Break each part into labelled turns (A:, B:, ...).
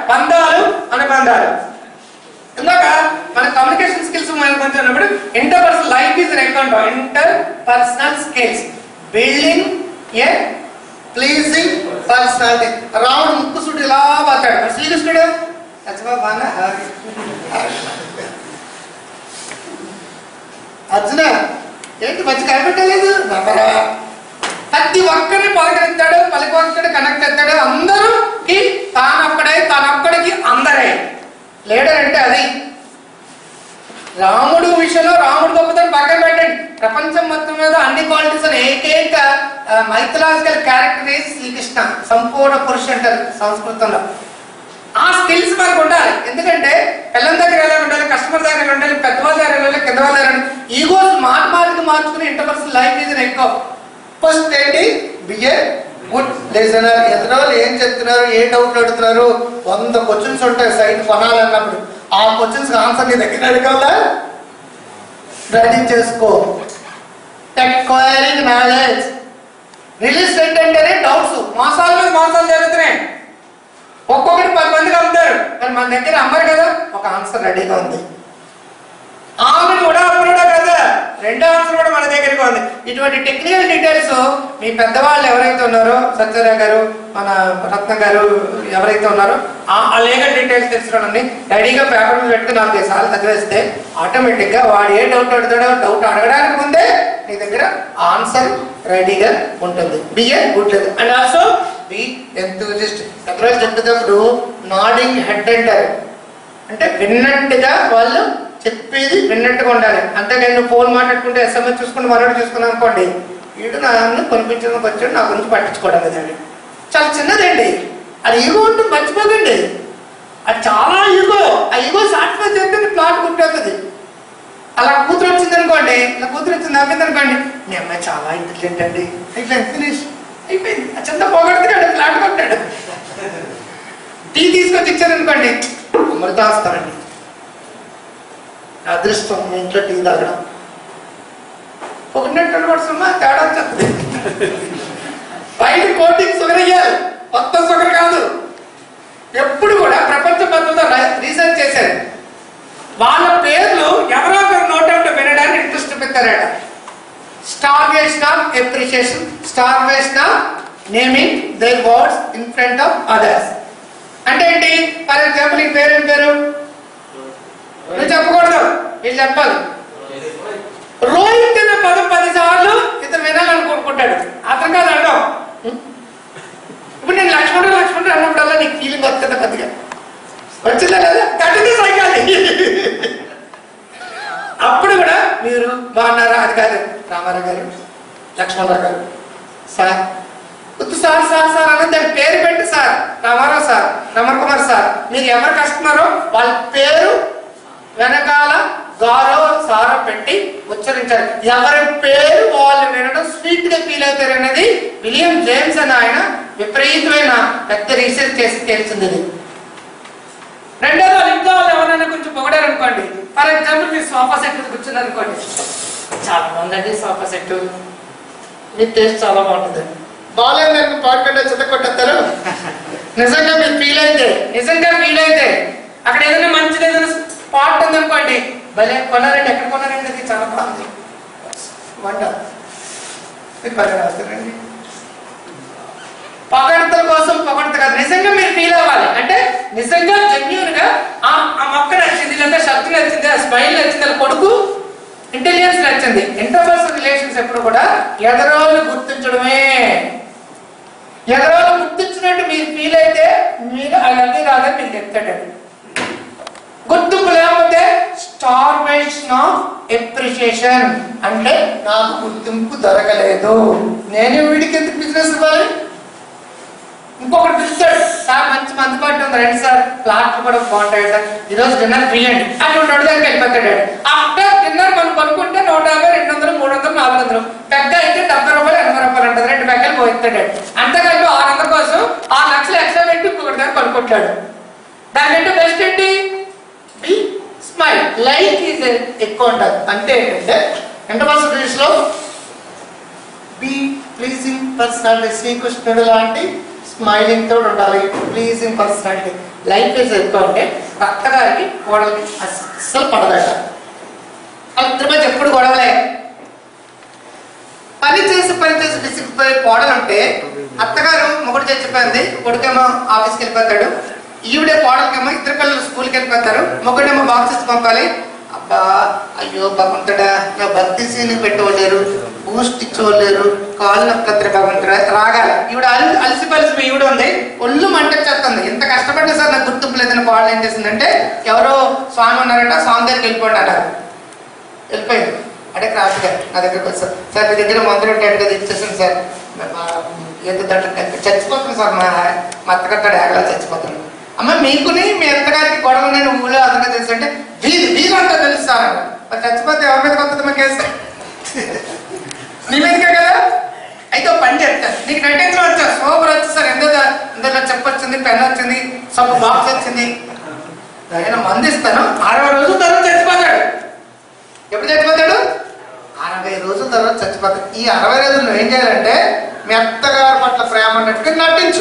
A: బంధాలు అనుబంధాలు ఇందాక మన కమ్యూనికేషన్ స్కిల్స్ మనం కొంచెం ఉన్నప్పుడు interpersonal life is account interpersonal skills building a pleasing personality రాముడు ముక్కు సుడు ఇలా పోతాడు మరి శ్రీకృష్ణుడు అచ్చమా బాగా అర్జున ఏంటి మంచి కనిపెట్టలేదు నమ్మరా ప్రతి ఒక్కరిని పలకరిస్తాడు పలికి ఒక్కడి కనెక్ట్ అవుతాడు అందరూకి తానొక్కడే తానొక్కడికి అందరే లీడర్ అంటే అది రాముడు విషయంలో రాముడు గొప్పతనం పక్కన పెట్టండి ప్రపంచం మొత్తం మీద అన్ని క్వాలిటీస్ అని ఏకైక మైథలాజికల్ క్యారెక్టర్ is శ్రీకృష్ణ సంపూర్ణ పురుషు అంటారు సంస్కృతంలో ఆ స్కిల్స్ మనకు ఉండాలి ఎందుకంటే పిల్లల దగ్గర ఎలా ఉండాలి కస్టమర్ దగ్గర ఎలా ఉండాలి పెద్దవాళ్ళ దగ్గర ఎలా ఉండాలి కింద వాళ్ళ దగ్గర ఈగోస్ మాట మాటకి మార్చుకుని ఇంటర్పర్సనల్ లైఫ్ ఈజ్ ఎక్కువ ఫస్ట్ ఏంటి బిఏ గుడ్ లిజనర్ ఎదురు ఏం చెప్తున్నారు ఏ డౌట్లు అడుగుతున్నారు వంద క్వశ్చన్స్ ఉంటాయి సైట్ కొనాలన్నప్పుడు ఆ క్వశ్చన్స్ ఆన్సర్ నీ దగ్గర అడగాలా రెడీ చేసుకో ఎక్వైరింగ్ నాలెడ్జ్ రిలీజ్ ఏంటంటే డౌట్స్ మోసాల మీద మోసాలు జరుగుతున్నాయి ఒక్కొక్కటి పది మందికి అమ్ముతారు కానీ మన దగ్గర అమ్మరు కదా ఒక ఆన్సర్ రెడీగా ఉంది ఆమె కూడా అప్పుడా కదా రెండో ఆన్సర్ కూడా మన దగ్గరికి ఉంది ఇటువంటి టెక్నికల్ డీటెయిల్స్ మీ పెద్దవాళ్ళు ఎవరైతే ఉన్నారో సత్యరాయ గారు మన రత్న గారు ఎవరైతే ఉన్నారో ఆ లీగల్ డీటెయిల్స్ తెలుసుకోండి రెడీగా పేపర్ మీద పెట్టుకుని నాలుగు ఐదు సార్లు చదివేస్తే ఆటోమేటిక్ గా వాడు ఏ డౌట్ అడుగుతాడో డౌట్ అడగడానికి ముందే నీ దగ్గర ఆన్సర్ రెడీగా ఉంటుంది be a good and also be enthusiast ఎక్కడో చెప్పేటప్పుడు నాడింగ్ హెడ్ అంటారు అంటే విన్నట్టుగా వాళ్ళు చెప్పేది విన్నట్టుగా ఉండాలి అంతేగాని నువ్వు ఫోన్ మాట్లాడుకుంటే ఎస్ఎంఎస్ చూసుకుంటే మరొకటి చూసుకున్నావు అనుకోండి వీడు నన్ను కొనిపించడానికి వచ్చాడు నా గురించి పట్టించుకోవడం లేదండి చాలా చిన్నదండి అది ఈగో ఉంటుంది మర్చిపోకండి అది చాలా ఈగో ఆ ఈగో సాటిస్ఫై చేస్తే ప్లాట్ గుర్తవుతుంది అలా కూతురు వచ్చింది అనుకోండి ఇలా కూతురు వచ్చింది నవ్వింది అనుకోండి మీ అమ్మాయి చాలా ఇంటెలిజెంట్ అండి ఇట్లా ఫినిష్ అయిపోయింది ఆ చిన్న పోగొడుతున్నాడు ప్లాట్ కొట్టాడు టీ తీసుకొచ్చి ఇచ్చారనుకోండి అమృతాస్తానండి అదృష్టం మీ ఇంట్లో టీ తాగడం ఒకటి పడుతున్నా తేడా వచ్చేస్తుంది బయట కోటింగ్ షుగర్ అయ్యారు మొత్తం షుగర్ కాదు ఎప్పుడు కూడా ప్రపంచ మొత్తంలో రీసెర్చ్ చేశారు వాళ్ళ పేర్లు ఎవరో ఒకరు నోట్ అవుట్ వినడానికి ఇంట్రెస్ట్ చూపిస్తారట starvation of appreciation starvation of naming their words in front of others అంటే ఏంటి ఫర్ ఎగ్జాంపుల్ ఈ పేరు ఏం పేరు నువ్వు చెప్పకూడదు వీళ్ళు చెప్పాలి రోహిత్ అనే పదం పది సార్లు ఇతను వినాలనుకుంటాడు అతను కాదు అంటాం ఇప్పుడు నేను లక్ష్మణుడు లక్ష్మణుడు అన్నప్పుడల్లా నీకు ఫీలింగ్ వస్తుంది కొద్దిగా వచ్చిందా లేదా కట్టింది సైకాలి అప్పుడు కూడా మీరు బాగున్నారా అది కాదు రామారావు గారు లక్ష్మణరావు గారు సార్ వద్దు సార్ సార్ సార్ అన్నది దాని పేరు పెట్టి sir Ramarao sir Ramana Kumar sir మీరు ఎవరు కష్టమన్నారో వాళ్ళ పేరు వెనకాల గారో సారో పెట్టి ఉచ్చరించారు ఎవరి పేరు వాళ్ళు వినడం స్వీట్ గా ఫీల్ అవుతారు అనేది విలియం జేమ్స్ అని ఆయన విపరీతమైన పెద్ద రీసెర్చ్ చేసి తేల్చింది ఇది రెండోది వాళ్ళ ఇంట్లో వాళ్ళు ఎవరైనా కొంచెం పొగడారు అనుకోండి ఫర్ ఎగ్జాంపుల్ మీరు సోఫా సెట్ కూర్చున్నారు అనుకోండి చాలా బాగుందండి సోఫా సెట్ మీ టేస్ట్ చాలా బాగుంటుంది బాగాలేదు నేను పాడుకుంటే చెత్త కొట్టేస్తారు నిజంగా మీరు ఫీల్ అయితే నిజంగా ఫీల్ అయితే అక్కడ ఏదైనా మంచిది ఏదైనా స్పాట్ ఉంది అనుకోండి భలే కొన్నారండి ఎక్కడ కొన్నారండి అది చాలా బాగుంది వంట మీరు బాగా రాస్తారండి పొగడతల కోసం పొగడత కాదు నిజంగా మీరు ఫీల్ అవ్వాలి అంటే నిజంగా జెన్యున్ గా ఆ ఆ మొక్క నచ్చింది లేదా శక్తి నచ్చింది ఆ స్మైల్ నచ్చింది వాళ్ళ కొడుకు ఇంటెలిజెన్స్ నచ్చింది ఇంటర్పర్సనల్ రిలేషన్స్ ఎప్పుడు కూడా ఎదరోళ్ళు గుర్తించడమే ఎదరోళ్ళు గుర్తించినట్టు మీరు ఫీల్ అయితే మీరు అవన్నీ రాదని మీకు చెప్తాడండి గుర్తింపు లేకపోతే స్టార్వేషన్ ఆఫ్ ఎప్రిషియేషన్ అంటే నాకు గుర్తింపు దొరకలేదు నేను వీడికి ఎందుకు బిజినెస్ ఇవ్వాలి ఇంకొకటి పిలుస్తాడు సార్ మంచి మంచి పార్టీ ఉంది రండి సార్ ప్లాట్లు కూడా బాగుంటాయి సార్ ఈరోజు డిన్నర్ ఫ్రీ అండి అని ఉన్నాడు దానికి వెళ్ళిపోతాడు ఆఫ్టర్ డిన్నర్ మనం కొనుక్కుంటే నూట యాభై రెండు వందలు మూడు వందలు నాలుగు వందలు పెద్ద అయితే డెబ్బై రూపాయలు ఎనభై రూపాయలు ఉంటుంది రెండు పెక్కలు పోయిస్తాడు అంతకంటే ఆరు వందల కోసం ఆరు లక్షలు ఎక్స్ట్రా పెట్టి ఇంకొకటి దగ్గర కొనుక్కుంటాడు దానికంటే బెస్ట్ ఏంటి బి స్మైల్ లైక్ ఈజ్ ఎక్కువ ఉంటుంది అంటే ఏంటంటే ఇంటర్పర్సనల్ లో బి ప్లీజింగ్ పర్సనాలిటీ శ్రీకృష్ణుడు లాంటి స్మైలింగ్ తోటి ఉండాలి ప్లీజింగ్ పర్సనాలిటీ లైఫ్ ఈజ్ ఎక్కువ అంటే అత్తగారికి కోడలికి అస్సలు పడదట అద్దరిపై ఎప్పుడు గొడవలే పని చేసి పని చేసి విసిగిపోయి కోడలంటే అత్తగారు మొగుడు చచ్చిపోయింది కొడుకేమో ఆఫీస్కి వెళ్ళిపోతాడు ఈవిడే కోడలకేమో ఇద్దరు పిల్లలు స్కూల్కి వెళ్ళిపోతారు మొగుడేమో బాక్సెస్ పంపాలి అబ్బా అయ్యో భగవంతుడా నా భక్తి సీని పెట్టవలేరు బూస్ట్ ఇచ్చేవాళ్ళేరు కాళ్ళు నొక్కత్రి భగవంతుడా రాగాలి ఈవిడ అలి అలసి పలిసి ఈవిడ ఉంది ఒళ్ళు మంటొచ్చేస్తుంది ఇంత కష్టపడ్డా సార్ నాకు గుర్తింపు లేదని కోడలు ఏం చేసిందంటే ఎవరో స్వామి ఉన్నారట స్వామి దగ్గరికి వెళ్ళిపోండి అన్నారు వెళ్ళిపోయింది అంటే క్రాఫ్ట్ గారు నా దగ్గరకు వచ్చారు సార్ మీ దగ్గర మందులు ఉంటాయంటే అది ఇచ్చేసాను సార్ ఏదో దాంట్లో చచ్చిపోతుంది సార్ మా మా అత్తగట్టాడు ఏగలా చచ్చిపోతుంది అమ్మ మీకుని మీ అత్తగారికి గొడవ నేను ఊళ్ళో అతను తెలుసు అంటే వీరు వీరంతా తెలుసు సార్ మరి చచ్చిపోతే ఎవరి మీద కొత్తది మా కేసు మీ మీదకే కదా అయితే ఒక పని చెప్తాను నీకు నటించడం వచ్చా సూపర్ వచ్చి సార్ ఎంతో ఇందులో చెప్పొచ్చింది పెన్ వచ్చింది సొప్ప బాక్స్ వచ్చింది ఆయన మందు ఇస్తాను అరవై రోజుల తర్వాత చచ్చిపోతాడు ఎప్పుడు చచ్చిపోతాడు అరవై రోజుల తర్వాత చచ్చిపోతాడు ఈ అరవై రోజులు నువ్వు ఏం చేయాలంటే మీ అత్తగారి పట్ల ప్రేమ అన్నట్టుగా నటించు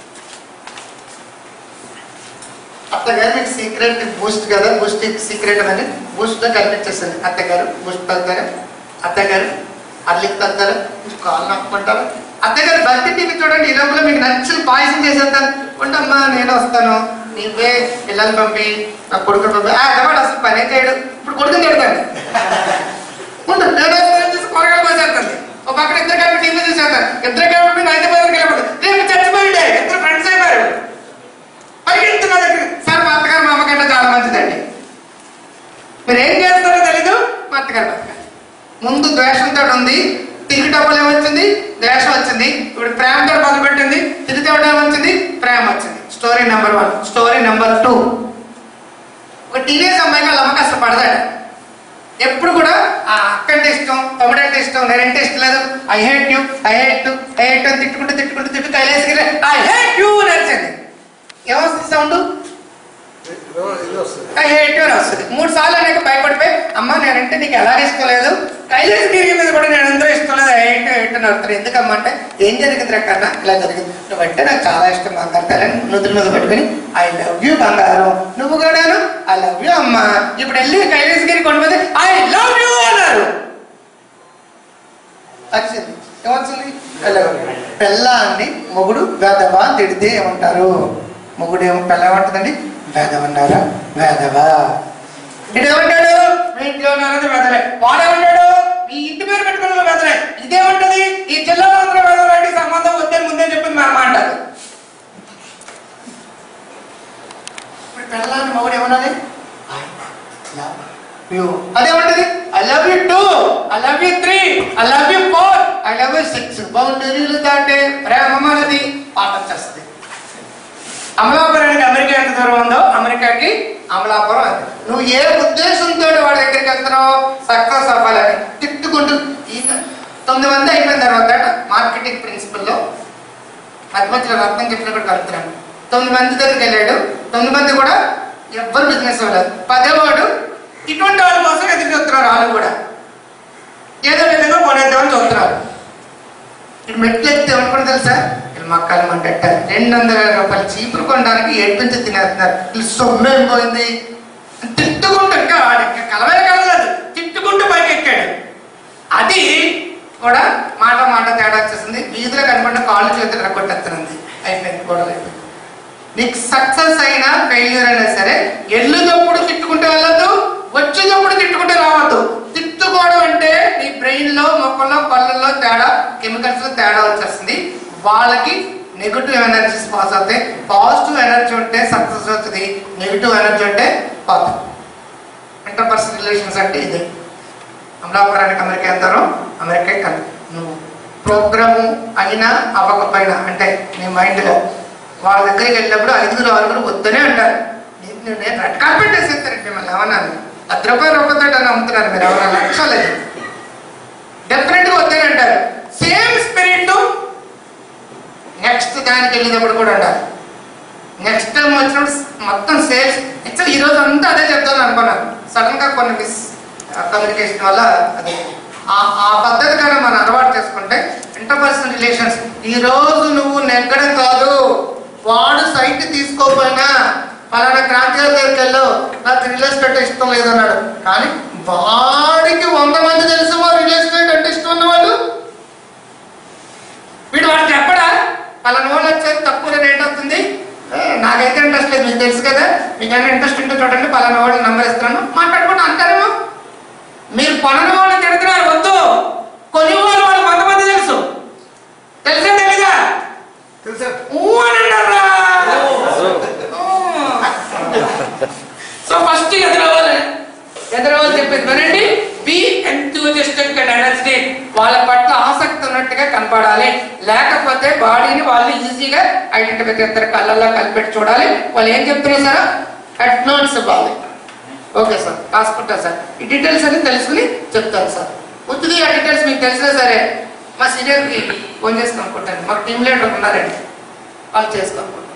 A: అత్తగారు మీకు సీక్రెట్ బూస్ట్ కదా బూస్ట్ సీక్రెట్ అని బూస్ట్ కనిపించేస్తుంది అత్తగారు బూస్ట్ తాగుతారు అత్తగారు అల్లికి తాగుతారు కాళ్ళు నొక్కుంటారు అత్తగారు భక్తి టీవీ చూడండి ఈ లోపల మీకు నచ్చిన పాయసం చేసేస్తాను ఉండమ్మా నేను వస్తాను నీవే పిల్లల్ని పంపి నా కొడుకుని పంపి ఆ అదవాడు అసలు పనే చేయడు ఇప్పుడు కొడుకుని తిడతాను ఉండు నేను వస్తాను చూసి కూరగాయలు పోసేస్తుంది ఒక పక్కన ఇద్దరు కలిపి టీవీ చూసేస్తాను ఇద్దరు కలిపి నైతే బజార్కి వెళ్ళిపోతుంది రేపు చచ్చిపోయిండే ఇద్దరు ఫ్రెండ్స్ అయిపోయారు పరిగెత్తున్నా దగ్గర సార్ మా అత్తగారు మా అమ్మకంటే చాలా మంచిదండి మీరు ఏం చేస్తారో తెలీదు మా అత్తగారు బతకాలి ముందు ద్వేషంతో ఉంది తిరిగి డబ్బులు ఏమొచ్చింది ద్వేషం వచ్చింది ఇప్పుడు ప్రేమతో మొదలుపెట్టింది తిరిగి ఇవ్వడం ఏమొచ్చింది ప్రేమ వచ్చింది story number one story number two ఒక టీనేజ్ అమ్మాయికి వాళ్ళ అమ్మకి అసలు పడదాడు ఎప్పుడు కూడా ఆ అక్కంటే ఇష్టం తమ్ముడంటే ఇష్టం నేనంటే ఇష్టం లేదు I hate you I hate you I hate అని తిట్టుకుంటూ తిట్టుకుంటూ తిట్టు కైలేసి ఐ హేట్ యూ అని వచ్చింది ఏమొస్తుంది సౌండ్
B: ఇది వస్తుంది
A: ఐ హేట్ యూ అని వస్తుంది మూడు సార్లు అనేక భయపడిపోయి అమ్మ నేనంటే నీకు ఎలా ఇష్టం లేదు కైలేసి గిరి మీద కూడా నేను ఎంతో ఇష్టం లేదు ఐ హేట్ హేట్ అని వస్తారు ఎందుకమ్మా అంటే ఏం జరిగింది కన్నా ఇలా జరిగింది నువ్వంటే నాకు చాలా ఇష్టం బంగారు తల్లని నుదురు మీద పెట్టుకుని ఐ లవ్ యూ బంగారం నువ్వు కూడాను ఐ లవ్ యూ అమ్మా ఇప్పుడు వెళ్ళి కైలాస్ గిరి కొండమీద ఐ లవ్ యూ అన్నారు వచ్చింది ఏమొచ్చింది పెళ్ళాన్ని మొగుడు వేదవా అని తిడితే ఏమంటారు మొగుడు ఏమో పెళ్ళ ఏమంటుందండి వేదవన్నారా వేదవా ఇదేమంటాడు మీ ఇంట్లో ఉన్నది వెదలే వాడేమంటాడు మీ ఇంటి పేరు పెట్టుకున్న వెదలే ఇదేమంటది ఈ జిల్లాలో అందరూ వెదలాంటి సంబంధం వద్దని ముందే చెప్పింది మా అమ్మ అంటారు ఇప్పుడు పెళ్ళాన్ని మొగుడు ఏమన్నది I love you. అదేమంటది I love you too I love you three I love you four I love you six బౌండరీలు దాటే ప్రేమ మనది పాట వచ్చేస్తుంది అమలాపురానికి అమెరికా ఎంత దూరం ఉందో అమెరికాకి అమలాపురం అంతే నువ్వు ఏ ఉద్దేశంతో వాడి దగ్గరికి వెళ్తున్నావు సక్సెస్ అవ్వాలని తిట్టుకుంటూ ఈయన తొమ్మిది మంది అయిపోయిన తర్వాత మార్కెటింగ్ ప్రిన్సిపల్లో మధ్య మధ్యలో రత్నం చెప్పినప్పుడు కలుపుతున్నాను తొమ్మిది మంది దగ్గరికి వెళ్ళాడు తొమ్మిది మంది కూడా ఎవ్వరు బిజినెస్ అవ్వలేదు పదేవాడు ఇటువంటి వాళ్ళ కోసం ఎదురు చూస్తున్నారు వాళ్ళు కూడా ఏదో విధంగా కొనేద్దామని చూస్తున్నారు ఇక్కడ మెట్లు ఎక్కితే ఏమనుకుని తెలుసా వీళ్ళు మక్కలు మంటట రెండు వందల యాభై రూపాయలు చీపురు కొనడానికి ఏడు నుంచి తినేస్తున్నారు వీళ్ళు సొమ్మేం పోయింది తిట్టుకుంటూ ఇంకా వాడు ఇంకా కలవే కలగలేదు తిట్టుకుంటూ పైకి ఎక్కాడు అది కూడా మాట మాట తేడా వచ్చేసింది వీధిలో కనపడిన కాళ్ళు చేతులు రగొట్టేస్తుంది అయిపోయింది గొడవ అయిపోయింది నీకు సక్సెస్ అయినా ఫెయిల్యూర్ అయినా సరే ఎల్లుదప్పుడు తిట్టుకుంటే వెళ్ళొద్దు వచ్చేటప్పుడు తిట్టుకుంటే రావద్దు తిట్టుకోవడం అంటే నీ బ్రెయిన్ లో మొక్కల్లో పళ్ళల్లో తేడా కెమికల్స్ లో తేడా వచ్చేస్తుంది వాళ్ళకి నెగిటివ్ ఎనర్జీస్ పాస్ అవుతాయి పాజిటివ్ ఎనర్జీ ఉంటే సక్సెస్ అవుతుంది నెగిటివ్ ఎనర్జీ ఉంటే పోతాం ఇంటర్పర్సనల్ రిలేషన్స్ అంటే ఇది అమలాపురానికి అమెరికా వెళ్తారు అమెరికా కలి నువ్వు ప్రోగ్రాము అయినా అవ్వకపోయినా అంటే నీ మైండ్లో వాళ్ళ దగ్గరికి వెళ్ళినప్పుడు ఐదుగురు ఆరుగురు వద్దనే అంటారు నీకు నువ్వు నేను రెడ్ కార్పెట్ వేసేస్తారండి మిమ్మల్ని ఏమన్నాను పది రూపాయలు రూపాయలతో అని అమ్ముతున్నారు మీరు ఎవరైనా లక్షలేదు డెఫినెట్గా వద్దనే అంటారు సేమ్ స్పిరిట్ నెక్స్ట్ దానికి వెళ్ళినప్పుడు కూడా ఉండాలి నెక్స్ట్ టైం వచ్చినప్పుడు మొత్తం సేల్స్ యాక్చువల్ ఈ రోజు అంతా అదే చెప్తాను అనుకున్నాను సడన్ గా కొన్ని మిస్ కమ్యూనికేషన్ వల్ల అది ఆ ఆ పద్ధతి కానీ మనం అలవాటు చేసుకుంటే ఇంటర్పర్సనల్ రిలేషన్స్ ఈ రోజు నువ్వు నెగ్గడం కాదు వాడు సైట్ తీసుకోపోయినా పలానా క్రాంతి గారి దగ్గరికి వెళ్ళు నాకు రియల్ ఎస్టేట్ ఇష్టం లేదన్నాడు కానీ వాడికి వంద మంది తెలుసు మా రియల్ ఎస్టేట్ అంటే ఇష్టం ఉన్నవాళ్ళు వీడు వాడు చెప్పడా పలానా వాళ్ళు వచ్చేది తక్కువ రేట్ అవుతుంది ఏ, నాకైతే ఇంట్రెస్ట్ లేదు మీకు తెలుసు కదా మీకైనా ఇంట్రెస్ట్ ఉంటే చూడండి పలానా వాళ్ళు నంబర్ ఇస్తున్నాను మాట్లాడుకుంటూ అంటారేమో మీరు కొనని వాళ్ళు తిడుతున్నారు వద్దు కొని వాళ్ళు వాళ్ళు కొంతమంది తెలుసు తెలుసా తెలీదా
B: తెలుసా
A: ఊ అని అన్నారా సో ఫస్ట్ ఎదురవ్వాలి ఎదురవ్వాలి చెప్పేది వినండి బి ఎంతూజిస్టిక్ అండ్ ఎనర్జెటిక్ వాళ్ళ పట్ల ఆసక్తి ఉన్నట్టుగా కనపడాలి లేకపోతే బాడీని వాళ్ళు ఈజీగా ఐడెంటిఫై చేస్తారు కళ్ళల్లో కలిపెట్టి చూడాలి వాళ్ళు ఏం చెప్తున్నారు సార్ అడ్వాన్స్ ఇవ్వాలి ఓకే సార్ రాసుకుంటా సార్ ఈ డీటెయిల్స్ అన్ని తెలుసుకుని చెప్తాను సార్ ఉత్తిది ఆ డీటెయిల్స్ మీకు తెలిసినా సరే మా సీనియర్కి ఫోన్ చేసి కనుక్కుంటాను మాకు టీమ్ లీడర్ ఉన్నారండి వాళ్ళు చేసి కనుక్కుంటారు